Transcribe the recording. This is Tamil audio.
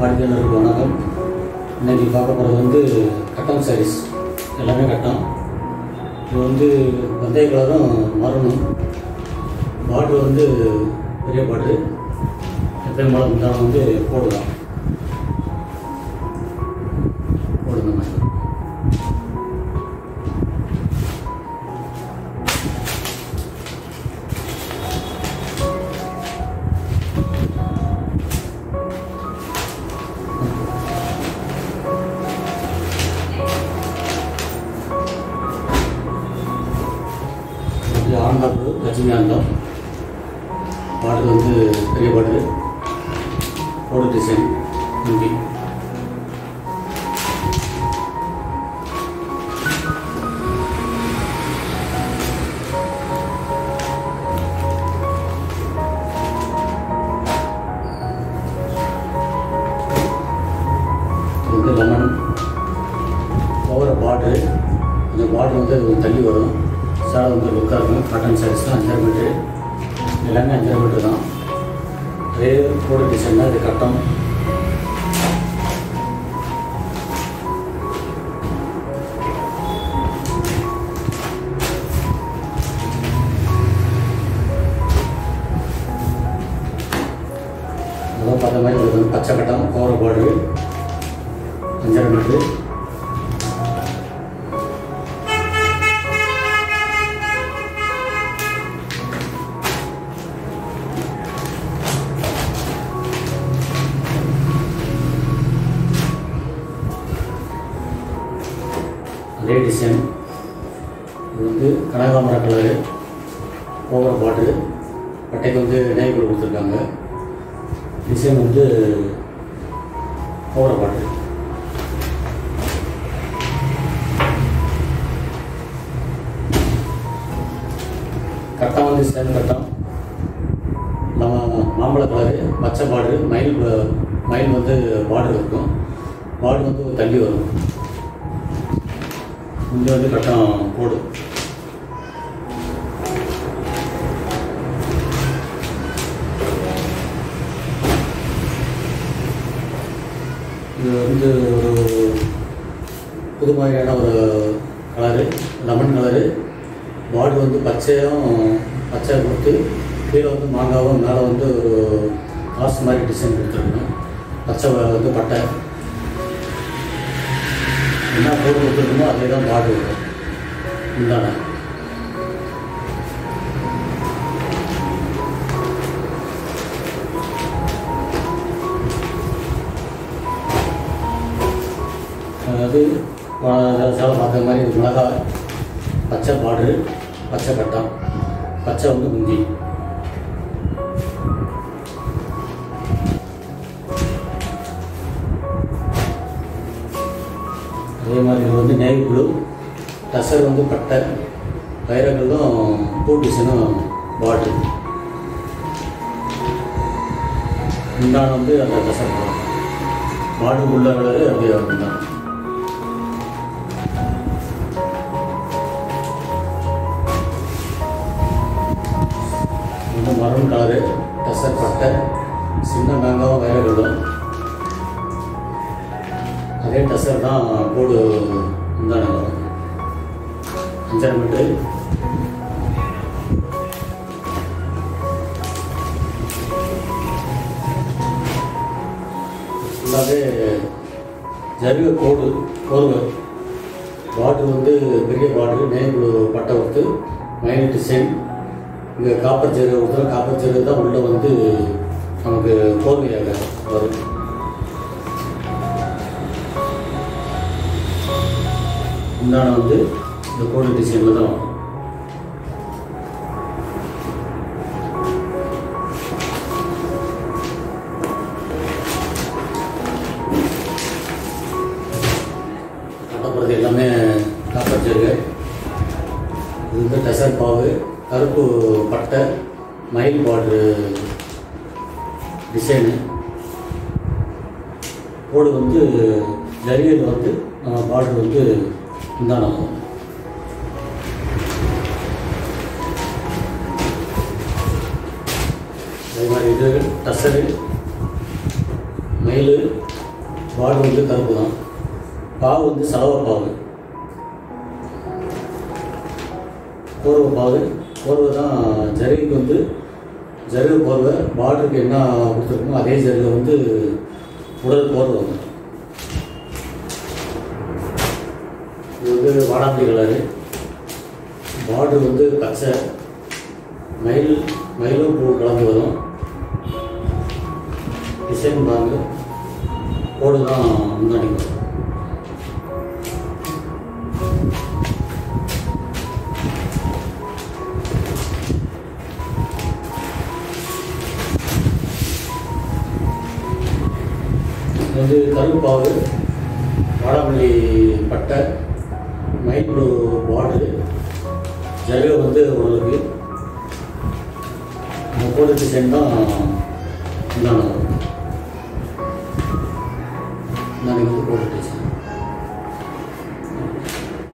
வாடிக்கையாளருக்கு வணக்கம் இன்னைக்கு பார்க்க போகிறது வந்து கட்டம் சாரீஸ் எல்லாமே கட்டம் இது வந்து வெந்தய கலரும் மரணும் பார்டர் வந்து பெரிய பார்டரு எப்பயும் போல முந்தானம் வந்து போடலாம் போடுங்க மாதிரி இது ஆண்டாப்பு லட்சுமிகாந்தம் பாடல் வந்து பெரிய பாடல் போடு டிசைன் ஹிந்தி இது வந்து லெமன் ஓவர பார்டரு அந்த பார்டர் வந்து அது தள்ளி வரும் சேலை வந்து லுக்காக இருக்கும் காட்டன் சாரீஸ் தான் அஞ்சாறு மீட்ரு எல்லாமே அஞ்சாறு மீட்ரு தான் அதே போட டிசைன் தான் இது கட்டம் அதான் பார்த்த மாதிரி இது வந்து பச்சை கட்டம் கோர பார்டரு அஞ்சாறு மீட்ரு அதே டிசைன் இது வந்து கனகாமர கலரு ஓவர் பாட்டு பட்டைக்கு வந்து நெய்கள் கொடுத்துருக்காங்க டிசைன் வந்து ஓவர் பாட்டு கட்டம் வந்து சேம் கட்டம் நம்ம மாம்பழ கலரு பச்சை பார்டரு மயில் ப- மயில் வந்து பார்டர் இருக்கும் பார்டர் வந்து தள்ளி வரும் இங்கே வந்து கட்டம் போடு இது வந்து ஒரு புது மாதிரியான ஒரு கலரு லெமன் கலரு பார்டர் வந்து பச்சையும் பச்சை கொடுத்து கீழே வந்து மாங்காவும் மேலே வந்து ஒரு காசு மாதிரி டிசைன் கொடுத்துருக்கணும் பச்சை வந்து பட்டை என்ன போட்டு கொடுத்துருக்கோமோ அதே தான் பாட்டு வரும் இந்தாண்ணா அதாவது சில பார்த்த மாதிரி மிளகா பச்சை பார்டரு பச்சை கட்டம் பச்சை வந்து முந்தி அதே மாதிரி இது வந்து நேவி ப்ளூ டசர் வந்து பட்டை வைரங்களும் பூ டிசைனும் பார்டர் முந்தான வந்து அந்த டசர் பார்டர் உள்ள கலரு அப்படியே முந்தான இந்த மரம் கலரு டசர் பட்டை சின்ன மேங்காவும் வைரங்களும் அதே டசர் தான் போடு முந்தான வரும் அஞ்சரை மீட்ரு ஃபுல்லாகவே ஜருக கோடு கோருவை வாட்ரு வந்து பெரிய வாட்ரு நேம் பட்டை கொடுத்து மைனி டிசைன் இங்கே காப்பர் ஜெரு கொடுத்தா காப்பர் ஜெரு தான் உள்ளே வந்து நமக்கு கோர்வையாக வரும் உண்டான வந்து இந்த கோடு டிசைனில் தான் வரும் கட்டப்படுறது எல்லாமே காப்பர் ஜெரு இது வந்து டெசர் பாவு கருப்பு பட்டை மயில் பார்டரு டிசைனு கோடு வந்து ஜரிகையில் வந்து பார்டர் வந்து இந்தான வரும் அதே மாதிரி இது டசரு மயில் பார்டர் வந்து கருப்பு தான் பாவு வந்து சலவை பாவு போர்வை பாவு போர்வை தான் ஜரிகைக்கு வந்து ஜருகு போர்வை பார்டருக்கு என்ன கொடுத்துருக்கோமோ அதே ஜருகை வந்து உடல் போர்வை வந்து இது வந்து வாடாமல்லி கலரு பார்டர் வந்து பச்சை மயில் மயிலும் பூ கலந்து வரும் டிசைன் பாருங்க கோடு தான் முன்னாடி வரும். இது வந்து கருப்பாவு வாடாமல்லி பட்டை மைக்ரோ பாட்டில் ஜருகை வந்து ஓரளவுக்கு அந்த கோடு டிசைன் தான் இந்தாண்ட வரும் இந்தாண்ட வந்து கோடு டிசைன்